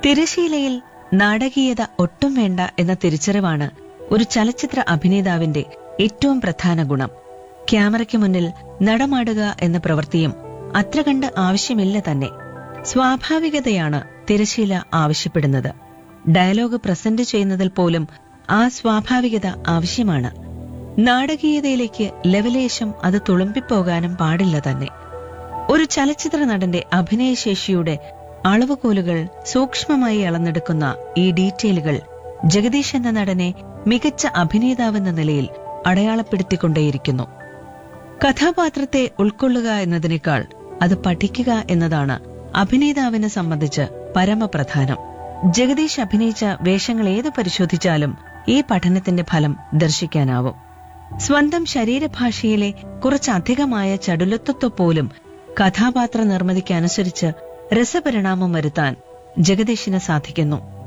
തിരശീലയിൽ നാടകീയത ഒട്ടും വേണ്ട എന്ന തിരിച്ചറിവാണ് ഒരു ചലച്ചിത്ര അഭിനേതാവിന്റെ ഏറ്റവും പ്രധാന ഗുണം ക്യാമറയ്ക്ക് മുന്നിൽ നടമാടുക എന്ന പ്രവൃത്തിയും അത്ര കണ്ട് ആവശ്യമില്ല തന്നെ സ്വാഭാവികതയാണ് തിരശീല ആവശ്യപ്പെടുന്നത് ഡയലോഗ് പ്രസന്റ് ചെയ്യുന്നതിൽ പോലും ആ സ്വാഭാവികത ആവശ്യമാണ് നാടകീയതയിലേക്ക് ലെവലേശം അത് തുളുമ്പിപ്പോകാനും പാടില്ല തന്നെ ഒരു ചലച്ചിത്ര നടന്റെ അഭിനയശേഷിയുടെ അളവുകോലുകൾ സൂക്ഷ്മമായി അളന്നെടുക്കുന്ന ഈ ഡീറ്റെയിലുകൾ ജഗദീഷ് എന്ന നടനെ മികച്ച അഭിനേതാവെന്ന നിലയിൽ അടയാളപ്പെടുത്തിക്കൊണ്ടേയിരിക്കുന്നു കഥാപാത്രത്തെ ഉൾക്കൊള്ളുക എന്നതിനേക്കാൾ അത് പഠിക്കുക എന്നതാണ് അഭിനേതാവിനെ സംബന്ധിച്ച് പരമപ്രധാനം ജഗദീഷ് അഭിനയിച്ച വേഷങ്ങൾ ഏത് പരിശോധിച്ചാലും ഈ പഠനത്തിന്റെ ഫലം ദർശിക്കാനാവും സ്വന്തം ശരീരഭാഷയിലെ കുറച്ചധികമായ ചടുലത്വത്വ പോലും കഥാപാത്ര നിർമ്മിതിക്ക് അനുസരിച്ച് രസപരിണാമം വരുത്താൻ ജഗദീഷിന് സാധിക്കുന്നു